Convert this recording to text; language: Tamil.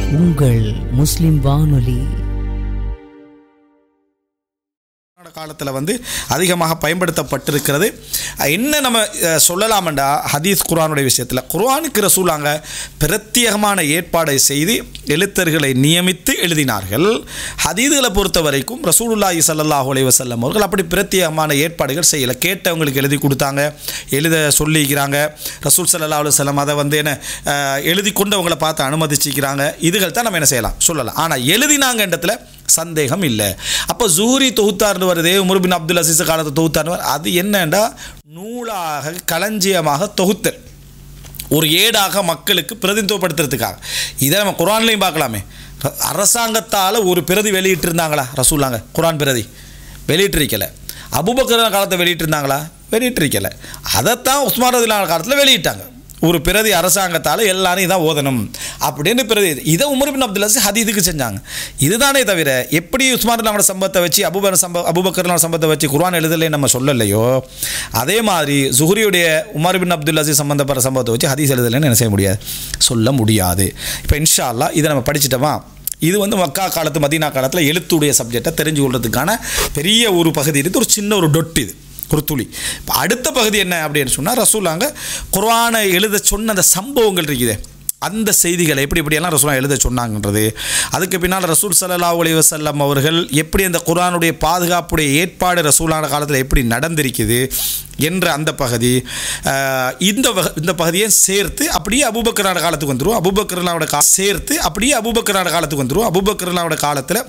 உங்கள் முஸ்லிம் வானொலி காலத்தில் வந்து அதிகமாக பயன்படுத்தப்பட்டிருக்கிறது என்ன நம்ம அஹ், சொல்லலாம்டா ஹதீஸ் குர்ஆனுடைய விஷயத்தில் குர்ஆனுக்கு ரசூலாங்க பிரத்யேகமான ஏற்பாடை செய்து எழுத்தர்களை நியமித்து எழுதினார்கள் ஹதீதுகளை பொறுத்த வரைக்கும் ரசூலுல்லாஹி ஸல்லல்லாஹு அலைஹி வஸல்லம் அவர்கள் அப்படி பிரத்யேகமான ஏற்பாடுகள் செய்யலை கேட்டவங்களுக்கு எழுதி கொடுத்தாங்க எழுத சொல்லிக்கிறாங்க ரசூல் ஸல்லல்லாஹு அலைஹி வஸல்லம் அதை வந்து என்ன அஹ், எழுதி கொண்டவங்களை பார்த்து அனுமதிச்சிக்கிறாங்க இதுகள் தான் நம்ம என்ன செய்யலாம் சொல்லலாம் ஆனால் எழுதினாங்கன்றதுல சந்தேகம் இல்லை அப்போ ஜூரி தொகுத்தார்னு வருதே உமர் பின் அப்துல் அசீஸ் காலத்தை தொகுத்தார்னு வருது. அது என்னண்டா நூலாக களஞ்சியமாக தொகுத்தல் ஒரு ஏடாக மக்களுக்கு பிரதிநிதித்துவப்படுத்துறதுக்காக இதை நம்ம குரான்லையும் பார்க்கலாமே ர- அரசாங்கத்தால் ஒரு பிரதி வெளியிட்டிருந்தாங்களா ரசூலாங்க குரான் பிரதி வெளியிட்டிருக்கல அபுபக்கர் காலத்தை வெளியிட்டிருந்தாங்களா வெளியிட்டிருக்கல அதைத்தான் உஸ்மான் ரதிலான காலத்தில் வெளியிட்டாங்க ஒரு பிரதி அரசாங்கத்தால் எல்லாரும் இதான் ஓதணும் அப்படின்னு பிரதி இதை உமர் பின் அப்துல் அசீஸ் ஹதீதுக்கு செஞ்சாங்க இதுதானே தவிர எப்படி உஸ்மான் நம்மளோட சம்பவத்தை வச்சு அபுபர் சம்ப அபுபக்கர் சம்பவத்தை வச்சு குர்ஆன் எழுதலே நம்ம சொல்லலையோ அதே மாதிரி ஜுஹரியுடைய உமர் பின் அப்துல் அசீஸ் சம்பந்தப்பட்ட சம்பவத்தை வச்சு ஹதீஸ் எழுதலைன்னு என்ன செய்ய முடியாது சொல்ல முடியாது இப்போ இன்ஷா அல்லாஹ் இதை நம்ம படிச்சிட்டோமா இது வந்து மக்கா காலத்து மதீனா காலத்தில் எழுத்துடைய சப்ஜெக்டை தெரிஞ்சு கொள்றதுக்கான பெரிய ஒரு பகுதி இருக்குது ஒரு சின்ன ஒரு டொட் இது ஒரு துளி இப்போ அடுத்த பகுதி என்ன அப்படின்னு சொன்னால் ரசூலாங்க குர்ஆனை எழுத சொன்ன அந்த சம்பவங்கள் இருக்குது அந்த செய்திகளை எப்படி எப்படியெல்லாம் ரசூலா எழுத சொன்னாங்கன்றது அதுக்கு பின்னால் ரசூல் ஸல்லல்லாஹு அலைஹி வஸல்லம் அவர்கள் எப்படி அந்த குர்ஆனுடைய பாதுகாப்புடைய ஏற்பாடு ரசூலான காலத்தில் எப்படி நடந்திருக்குது என்ற அந்த பகுதி அஹ், இந்த வக- இந்த பகுதியை சேர்த்து அப்படியே அபூபக்கரான காலத்துக்கு வந்துடும் அபூபக்கரனாவோட கா சேர்த்து அப்படியே அபூபக்கரான காலத்துக்கு வந்துடும் அபூபக்கரனாவோட காலத்தில்